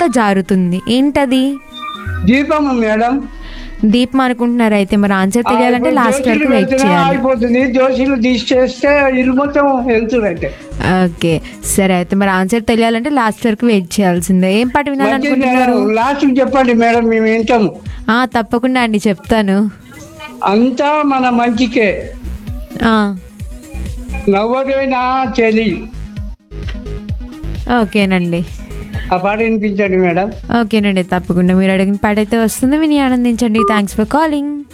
ఇంకా జారుతుంది ఏంటది దీపం మేడం దీపం అనుకుంటున్నారు అయితే మరి ఆన్సర్ తెలియాలంటే లాస్ట్ వరకు వెయిట్ చేయాలి అయిపోతుంది దోశలు తీసేస్తే ఇల్లు మొత్తం వెళ్తున్నట్టే ఓకే సరే అయితే మరి ఆన్సర్ తెలియాలంటే లాస్ట్ వరకు వెయిట్ చేయాల్సిందే ఏం పాట వినాలనుకుంటున్నారు లాస్ట్ చెప్పండి మేడం మేము వింటాము ఆ, తప్పకుండా అండి చెప్తాను అంతా మన మంచికే ఆ, నవ్వదైనా చెలి ఓకేనండి ఆ పాట వినిపించండి మేడం ఓకేనండి తప్పకుండా మీరు అడిగిన పాట అయితే వస్తుంది విని ఆనందించండి థ్యాంక్స్ ఫర్ కాలింగ్